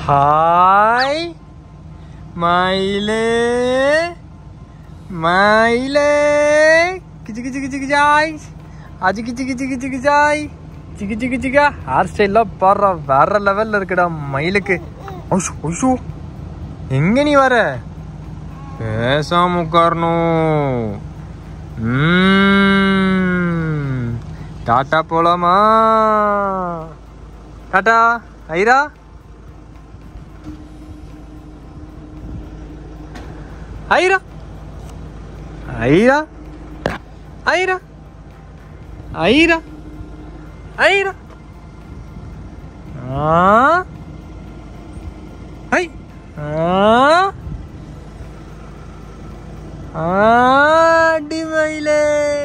Hi மயிலே மயிலே கிச்சு கிச்சு கிச்சு கிச்சாய் அது கிச்சு கிச்சு கிச்சு கிச்சாய் சிக்கு சிக்கு சிக்கா ஹேர் ஸ்டைல்லாம் பாடுற வேற லெவல்ல இருக்குடா மயிலுக்கு ஐஷோ ஐஷோ எங்க நீ வர பேசாம உட்காரணும் ம்ம். டாட்டா போலாமா டாட்டா ஐரா ஐரா ஐரா ஐரா ஐரா ஐரா ஆ ஐ ஆ ஆடி மயிலே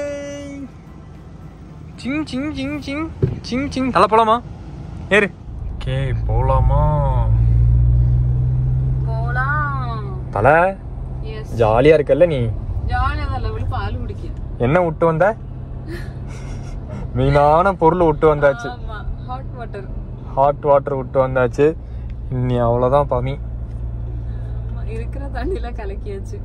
சிங் சிங் சிங் சிங் சிங் சிங் தலை போலாமா ஏறு கே போலாமா போலாம் தலை எஸ் ஜாலியா இருக்கல்ல நீ ஜாலியா தான் லெவல் பால் குடிக்க என்ன விட்டு வந்த மெயினான பொருள் விட்டு வந்தாச்சு ஆமா ஹாட் வாட்டர் ஹாட் வாட்டர் விட்டு வந்தாச்சு நீ அவ்வளோதான் பாமி இருக்கிற தண்ணில கலக்கியாச்சு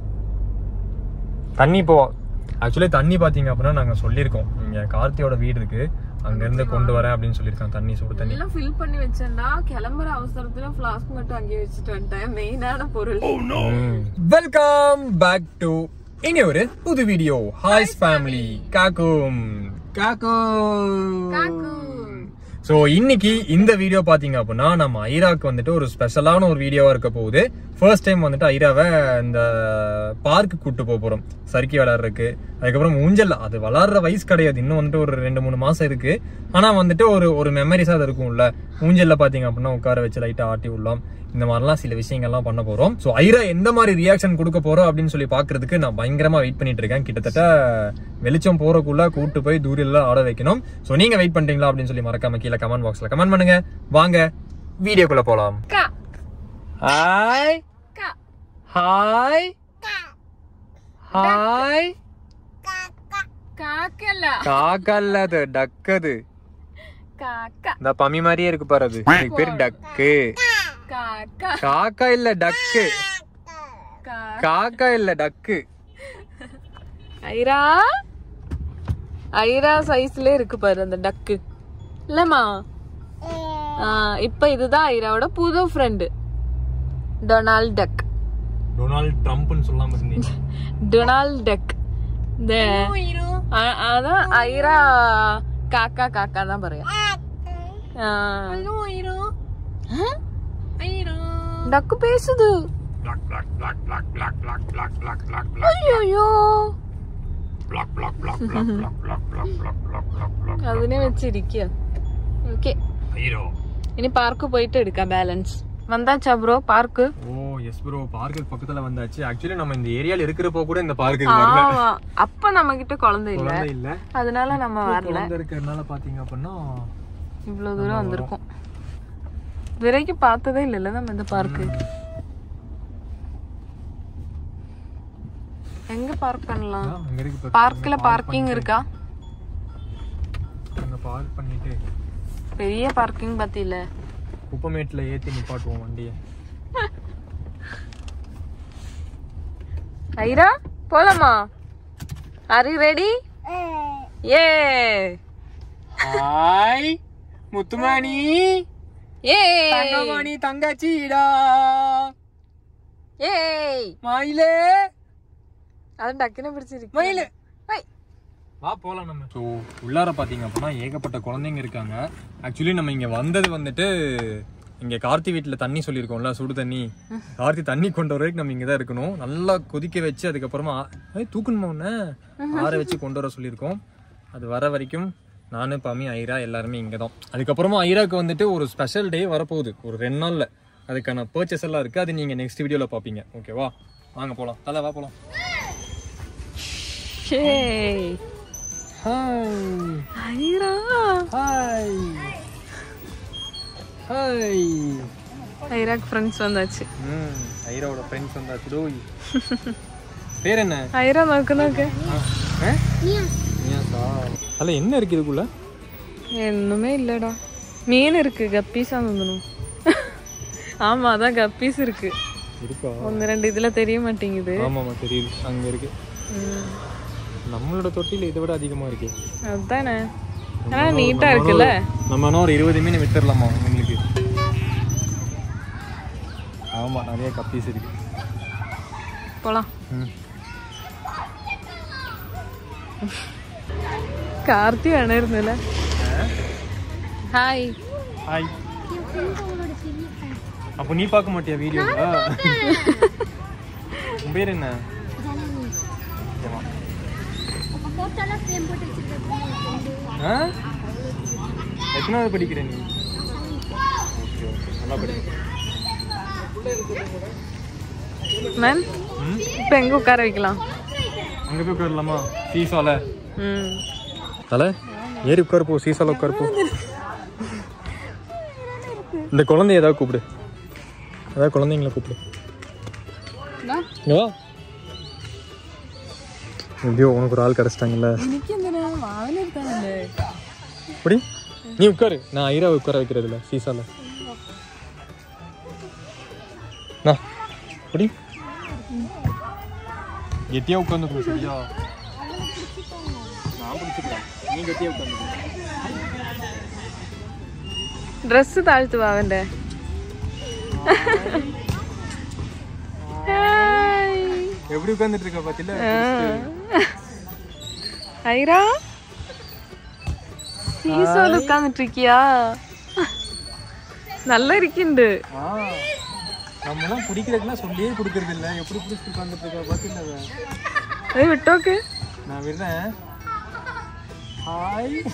தண்ணி இப்போ ஆக்சுவலி தண்ணி பார்த்தீங்க அப்படின்னா நாங்கள் சொல்லியிருக்கோம் இங்கே கார்த்தியோட வீடு இருக்கு அங்கேருந்து கொண்டு வரேன் அப்படின்னு சொல்லியிருக்காங்க தண்ணி சுடு தண்ணி எல்லாம் ஃபில் பண்ணி வச்சேன்டா கிளம்புற அவசரத்துல ஃபிளாஸ்க் மட்டும் அங்கேயே வச்சுட்டு வந்துட்டேன் மெயினான பொருள் வெல்கம் பேக் டு இனி ஒரு புது வீடியோ ஹாய்ஸ் ஃபேமிலி காக்கும் காக்கும் ஸோ இன்னைக்கு இந்த வீடியோ பாத்தீங்க அப்படின்னா நம்ம ஐராக்கு வந்துட்டு ஒரு ஸ்பெஷலான ஒரு வீடியோவா இருக்க போகுது ஃபர்ஸ்ட் டைம் வந்துட்டு ஐராவை இந்த பார்க்கு கூட்டு போக போறோம் சறுக்கி விளையாடுறதுக்கு அதுக்கப்புறம் ஊஞ்சல் அது விளாடுற வயசு கிடையாது இன்னும் வந்துட்டு ஒரு ரெண்டு மூணு மாசம் இருக்கு ஆனா வந்துட்டு ஒரு ஒரு மெமரிஸா அது இருக்கும்ல ஊஞ்சல்ல பாத்தீங்க அப்படின்னா உட்கார வச்சு லைட்டா ஆட்டி விடலாம் இந்த மாதிரிலாம் சில விஷயங்கள்லாம் பண்ண போறோம் ஸோ ஐரா எந்த மாதிரி ரியாக்ஷன் கொடுக்க போறோம் அப்படின்னு சொல்லி பாக்குறதுக்கு நான் பயங்கரமா வெயிட் பண்ணிட்டு இருக்கேன் கிட்டத்தட்ட வெளிச்சம் போறக்குள்ள கூட்டு போய் தூரில ஆட வைக்கணும் ஸோ நீங்க வெயிட் பண்றீங்களா அப்படின்னு சொல்லி மறக்காம கீழே கமெண்ட் பாக்ஸ்ல கமெண்ட் பண்ணுங்க வாங்க வீடியோக்குள்ள போலாம் கா ஹாய் கா ஹாய் ஹாய் காக்கல காக்கல்ல அது டக்கது காக்கா இந்த பமி மாதிரியே இருக்கு பாரு அது இதுக்கு பேர் டக்கு காக்கா காக்கா இல்ல டக்கு கா காக்கா இல்ல டக்கு ஐரா ஐரா சைஸ்ல இருக்கு பாரு அந்த டக்கு இல்லம்மா ஆ, இப்ப இதுதான் ஐராவோட புது ஃப்ரெண்டு டொனால்ட் டக் டொனால்ட் ட்ரம்ப்னு சொல்லாம இருந்தீங்க டொனால்ட் டக் இந்த அ- அதான் ஐரா காக்கா காக்கா தான் പറയാ டக்கு பேசுது ஐயோ അതിനെ വെച്ചിരിക്കുക ഓക്കെ ഇനി പാർക്ക് പോയിട്ട് എടുക്കാം ബാലൻസ് വந்தாச்சா bro park oh yes bro park பக்கத்துல வந்தாச்சு ஆக்சுவலி நம்ம இந்த ஏரியால இருக்கிறப்போ கூட இந்த பார்க்குக்கு வரல ஆமா அப்ப நம்ம கிட்ட குழந்தை இல்ல குழந்தை இல்ல அதனால நம்ம வரல குழந்தை இருக்கிறதுனால பாத்தீங்க அப்படின்னா இவ்வளவு தூரம் வந்திருக்கோம் இதுவரைக்கும் பார்த்ததே இல்லைல்ல நம்ம இந்த பார்க்கு எங்க பார்க் பண்ணலாம் ஆ, அங்க இருக்கு பாரு. பார்க்ல பார்க்கிங் இருக்கா அங்க பார்க் பண்ணிட்டு பெரிய பார்க்கிங் பத்தியில குப்பமேட்டுல ஏத்தி நிப்பாட்டுவோம் வண்டியை ஐரா போலாமா ஆர் யூ ரெடி ஏ ஹாய் முத்துமாணி ஏ தங்கமணி தங்கச்சிடா ஏய் மயிலே அது டக்குன்னு பிடிச்சிருக்கு மயிலு ஐ. வா போலாம் நம்ம ஸோ உள்ளார பார்த்தீங்க அப்படின்னா ஏகப்பட்ட குழந்தைங்க இருக்காங்க ஆக்சுவலி நம்ம இங்க வந்தது வந்துட்டு இங்க கார்த்தி வீட்டுல தண்ணி சொல்லியிருக்கோம்ல சுடு தண்ணி கார்த்தி தண்ணி கொண்டு வர வரைக்கும் நம்ம இங்க தான் இருக்கணும் நல்லா கொதிக்க வச்சு அதுக்கப்புறமா ஏய், தூக்கணுமா உன்ன ஆற வச்சு கொண்டு வர சொல்லியிருக்கோம் அது வர வரைக்கும் நானு பாமி ஐரா எல்லாருமே இங்க தான் அதுக்கப்புறமா ஐராக்கு வந்துட்டு ஒரு ஸ்பெஷல் டே வரப்போகுது ஒரு ரெண்டு நாள்ல அதுக்கான பர்ச்சேஸ் எல்லாம் இருக்கு அது நீங்க நெக்ஸ்ட் வீடியோல பாப்பீங்க ஓகேவா வாங்க போலாம் தலை வா போலாம் ஏய் ஹாய் ஐரா ஹாய் ஹாய் ஐராக்கு ஃப்ரெண்ட்ஸ் வந்தாச்சு ம் ஐராவோட ஃப்ரெண்ட்ஸ் வந்தாச்சு டோய் பேர் என்ன ஐரா നോക്ക് നോക്ക് அதில் என்ன இருக்கு இதுக்குள்ள ஒண்ணுமே இல்லடா மீன் இருக்கு கப்பீஸா தந்தணும் ஆமா அதான் கப்பீஸ் இருக்கு இருக்கா ஒன்னு ரெண்டு இதுல தெரிய மாட்டேங்குது ஆமாமா தெரியுது அங்க இருக்கு ம். நம்மளோட தொட்டில இதை விட அதிகமா இருக்கே அதுதானே ஆனா நீட்டா இருக்குல்ல நம்ம இன்னும் ஒரு இருபது மீன் வித்துடலாமா உங்களுக்கு ஆமா நிறைய கப்பீஸ் இருக்கு போலாம் ம். கார்த்தி வேணிருந்துல ஹாய் ஹாய் அப்போ நீ பார்க்க மாட்டியா வீடியோவா உன் பேர் என்ன ஓகேவா. ஆ எத்தனாவது படிக்கிற நீ ஓகே ஓகே நல்லா படி மேம் ம் இப்போ எங்க உட்கார வைக்கலாம் அங்கே போய் உட்காரலாமா சீசால ம் தலை ஏறி உட்காரு போ சீசால உட்காரு போ இந்த குழந்தைய ஏதாவது கூப்பிடு ஏதாவது குழந்தைங்கள கூப்பிடு இங்க வா எப்படியோ உனக்கு ஒரு ஆள் கிடச்சிட்டாங்கல்ல എനിക്ക് എന്തിനാ വാവന എടുത്താണല്ലേ அப்படி நீ உட்காரு நான் ஐரா உட்கார வைக்கிறது இல்ல சீசால நான் அப்படி கெட்டியா உட்காந்துக்கணும் சரியா நான் பிடிச்சிக்கிறேன் நீ கெட்டியா உட்காந்துக்கணும் ഡ്രസ് താഴ്ത്തു വാവന്റെ எப்படி உட்காந்துட்டு இருக்க பாத்தில ஐரா സീസോയിൽ ഉட்கார்ந்துட்டிருக்கியா நல்லா இருக்குண்டு ஆ நம்மலாம் பிடிக்கிறதுக்குலாம் சொல்லியே கொடுக்கறது இல்ல எப்படி பிடிச்சிட்டு உட்காந்துட்டு இருக்க பாத்தில அவ? அது விட்டோக்கு நான் விடுறேன் ஹாய்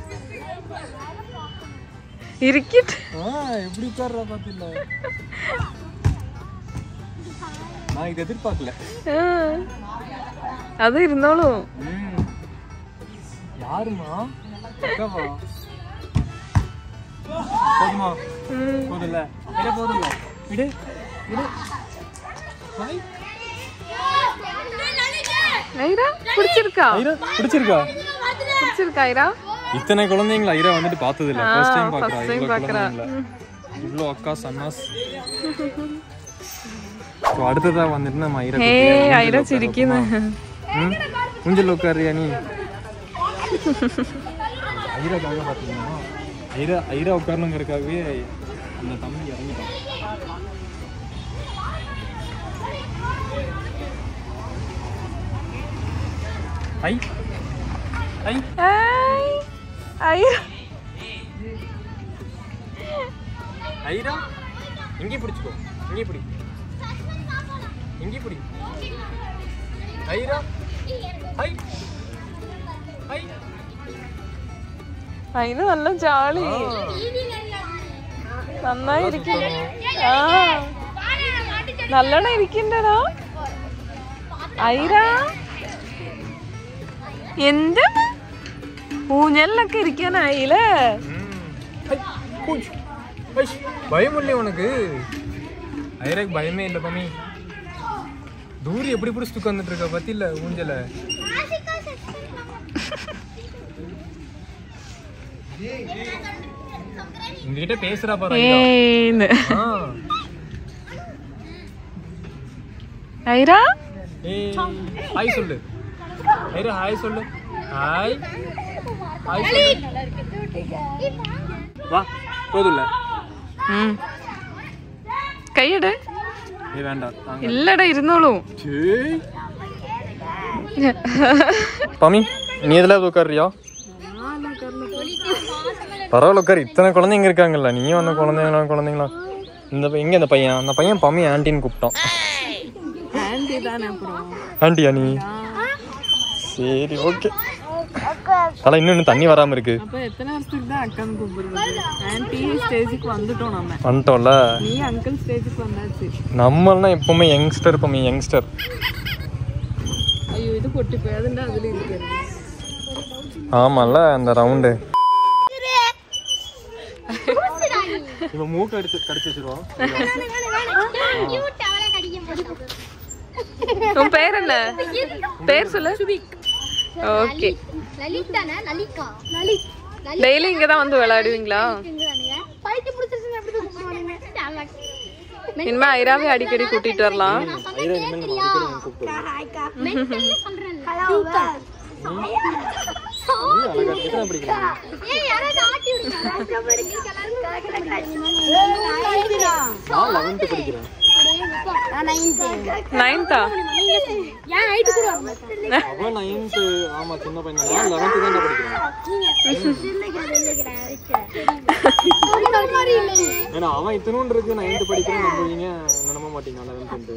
ഇരിക്കട്ടെ ஆ எப்படி உட்கார்றா பாத்தில நான் இதை எதிர்பார்க்கல ആ. அது ഇരുന്നോളൂ ம். யாருமா அக்காவா போதுமா ഉം. போதும்ல விட போதும்ல விடு விடு ஹாய் ஐரா பிடிச்சிருக்கா ஐரா பிடிச்சிருக்கா பிடிச்சிருக்கா ஐரா இத்தனை குழந்தைங்கள ஐரா வந்துட்டு பார்த்தது இல்ல ஃபர்ஸ்ட் டைம் first பார்க்கறா time இவ்வளவு பார்க்கறா. குழந்தைங்கள இவ்வளோ அக்கா சன்னாஸ் ஸோ அடுத்ததா வந்துட்டு நம்ம ஐரா ഹേ ஐரா ചിരിക്കുന്നു ம் ஊஞ்சல் உட்காரியா நீ ஐராக்காக பார்த்தீங்கன்னா ஐரா ஐரா உட்காரணுங்கிறதுக்காகவே அந்த தம்பி இறங்கிட்டான் ஐ ஐ ஹாய் ஐரா ஐரா இங்கே பிடிச்சிக்கோ இங்கே பிடி இங்கே பிடி ஐரா ஐ ஐ അതിന് നല്ല ജാളി നന്നായി ഇരിക്കുന്നു ആ നല്ലോണം ഇരിക്കണ്ടടാ ഐര എന്ത് ഊഞ്ഞലിലൊക്കെ ഇരിക്കാനായില്ലേ பயம் இல்லை உனக்கு ஐராக்கு பயமே இல்லை பமி தூரி எப்படி பிடிச்சிட்டு உட்காந்துட்டு இருக்க பத்தில ஊஞ்சல உங்ககிட்ட பேசுறா பாரு ஐரா. ഏന്ന് ஆ. ഐര ஏய் ஹாய் சொல்லு ஐரா ஹாய் சொல்லு ஹாய் ஹாய் சொல்லு வா போதும்ல കൈയിട് ஏ வேண்டாம் நாங்க ഇല്ലടാ ഇരുന്നോളൂ சரி பமி நீ எதுல உட்காருறியா பரவாயில்ல உட்காரு இத்தனை குழந்தைங்க இருக்காங்கல்ல நீயும் அந்த குழந்தைங்களா குழந்தைங்களா இந்த பை- எங்க அந்த பையன் அந்த பையன் பமி ஆன்ட்டின்னு கூப்பிட்டான் ആന്റി താനെ അപ്പുറം ஆன்ட்டியா நீ சரி ஓகே தலை இன்னும் தண்ணி வராம இருக்கு അപ്പൊ എത്ര വർഷത്തേക്ക് தான் அக்கான்னு கூப்பிடுறது ஆன்டி ஸ்டேஜுக்கு வந்துட்டோம் நம்ம வந்துட்டோம்ல நீ அங்கிள் ஸ்டேஜுக்கு வந்தாச்சு நம்மளாம் எப்பவுமே யங்ஸ்டர் பமி யங்ஸ்டர் ஐயோ இது பொட்டி போய் அதுண்டா அதுல இருக்கிறது ஆமால அந்த ரவுண்டு இவன் மூக்க எடுத்து கடிச்சு வச்சிருவான் உன் பேர் என்ன பேர் சொல்லு ஓகே லலிதானா லலிகா லலித் டெய்லி இங்க தான் வந்து விளையாடுவீங்களா லலித்ங்கிறானுங்க பைத்தியம் பிடிச்சிருச்சுன்னு எப்படி கூப்பிடுவானுங்க இனிமே ஐராவே அடிக்கடி கூட்டிட்டு வரலாம் ஐரா இனிமேல் நம்ம அடிக்கடி வந்து கூப்பிட்டு மென்டல்ல சொல்றேன் அழகா எத்தனை படிக்கிறீங்க ஏய் யாராவது ஆட்டி விடுங்க நான் லெவன்த்து படிக்கிறேன் நைன்த்தா ஏன் ஹைட் கூட வர மாட்டேன் அவன் நைன்த்து ஆமா சின்ன பையன் தான் நான் லெவன்த்து தான் படிக்கிறேன் ஏன்னா அவன் இத்தனோண்டு இருக்கு நைன்த்து படிக்கிறேன் நம்புவீங்க நம்ப மாட்டீங்க லெவன்த்து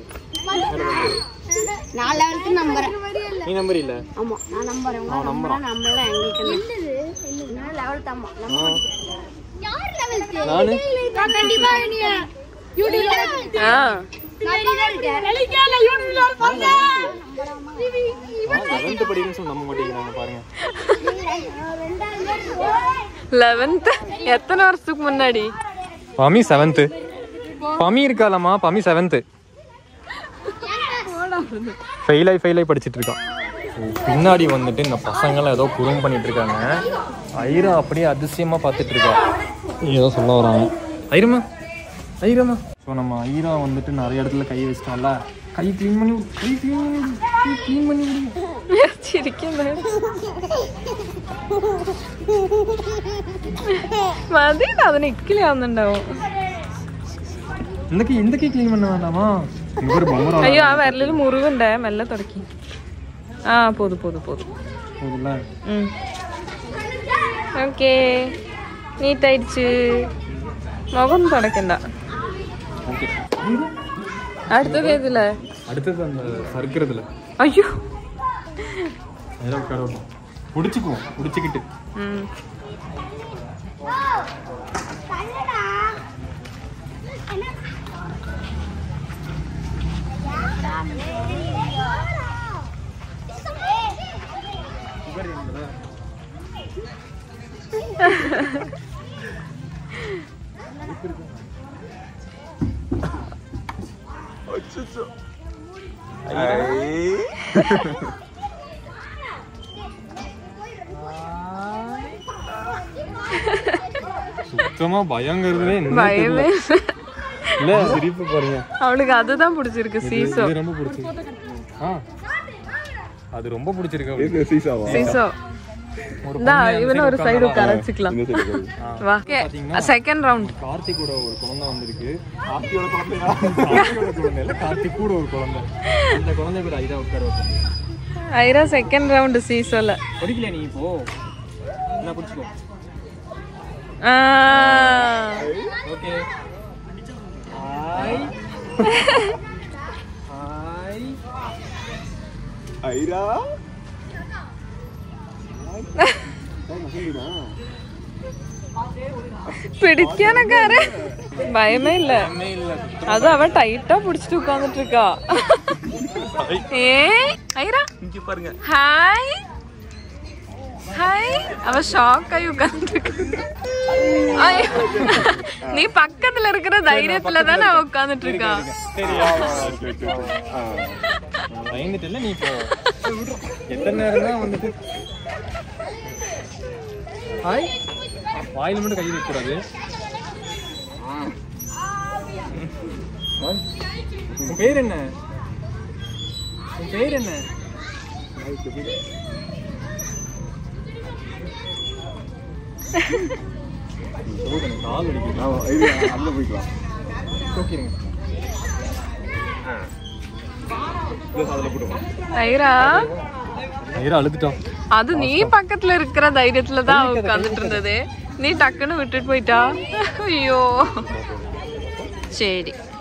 நான் லெவல்த்து நம்புறேன் நீ நம்பர் இல்ல ஆமா நான் நம்புறேன் அவன் நம்புறான் நம்மளாம் எங்களுக்கு நான் லெவல்த் ஆமா யார் லெவல்த் நானு நான் கண்டிப்பா நீ யூடியூப்ல ஆ லெவன்த்து படிக்கிறேன்னு சொல்லி நம்ப மாட்டேங்கிறாங்க பாருங்க லெவன்த் எத்தனை வருஷத்துக்கு முன்னாடி பமி செவன்த்து பமி இருக்காலம்மா பமி செவன்த்து ஃபெயில் ஆகி ஃபெயில் ஆகி படிச்சிட்டு இருக்கான் பின்னாடி வந்துட்டு இந்த பசங்களாம் ஏதோ குறும் பண்ணிட்டு இருக்காங்க ஐரா அப்படியே அதிசயமா பார்த்துட்டு இருக்கா ஏதோ சொல்ல வராங்க ஐரமா ஐரமா ஸோ நம்ம ஐரா வந்துட்டு நிறைய இடத்துல கை வச்சிட்டோம்ல கை க்ளீன் பண்ணி விடு, கை க்ளீன் பண்ணி விடு, கை க்ளீன் பண்ணி விடு. ചിരിക്കുന്നത് മതി അത് നിക്കിലാവുന്നുണ്ടാവും இந்த கை இந்த கை க்ளீன் பண்ண வேண்டாமா இங்க ஒரு பொம்மை അയ്യോ ആ വിരലിൽ മുറിവുണ്ടേ മെല്ലെ തുടക്കി ആ പോതു പോതു പോതു போதுல்ல ഓക്കേ നീറ്റായിടിച്ച് മുഖം തുടക്കണ്ട ஓகே അടുത്തത് ഏതില്ലേ அடுத்தது அந்த சறுக்கிறதுல അയ്യോ அதில் உட்கார வைப்போம் பிடிச்சிக்குவோம் பிடிச்சிக்கிட்டு ഉം. சுத்தமா பயங்கிறதுலே என்னன்னே பயமே தெரியல. இல்ல சிரிப்பு பாருங்க அவளுக்கு அதுதான் பிடிச்சிருக்கு சீசோ இது ரொம்ப பிடிச்சிருக்கு ஆ அது ரொம்ப பிடிச்சிருக்கு அவளுக்கு. சீசோ ஒரு இந்தா பொண்ணு அந்த இவன side ஒரு சைடு உட்கார்ந்தா, உட்கார வச்சுக்கலாம் வா செகண்ட் ரவுண்ட் கார்த்திக் கூட ஒரு குழந்தை வந்திருக்கு கார்த்தியோட குழந்தையா கார்த்தியோட குழந்தை இல்ல கார்த்திக் கூட ஒரு குழந்ை அந்த குழந்தை கூட ஐதா உட்கார வைப்பேன் ஐரா செகண்ட் ரவுண்ட் சீசோல படிக்கல நீ இப்போ என்ன பிடிச்சிக்கோ ஓகே ஹாய் ஹாய் ஐரா പിടിക്കാനൊക്കെ അറിയാം ഭയമേ ഇല്ല അത് അവൻ ടൈറ്റാ പിടിച്ചിട്ട് ഉட்கார்ந்துட்டு இருக்கா ഏ ஐரா இங்க பாருங்க ஹாய் ஹாய் அவ ஷாக் ஆகி உட்கார்ந்துட்டு நீ பக்கத்துல இருக்கிற தைரியத்துல தானே அவ உட்கார்ந்துட்டு இருக்கா பயந்துட்டு இல்ல நீ இப்போ எத்தனை நேரம் தான் வந்துட்டு ஹாய் வாயில மட்டும் கை வைக்க கூடாது உன் பேர் என்ன உன் பேர் என்ன எனக்கு கால் வலிக்குது ஆமா ஐரா அதுல போய்க்கலாம் தூக்கிடுங்க அதுல போடுவோம் ஐரா ஐரா அழுதுட்டோம் அது நீ பக்கத்துல இருக்கிற தைரியத்துல தான் அவ உட்கார்ந்துட்டு இருந்தது நீ டக்குன்னு விட்டுட்டு போயிட்டா ஐயோ சரி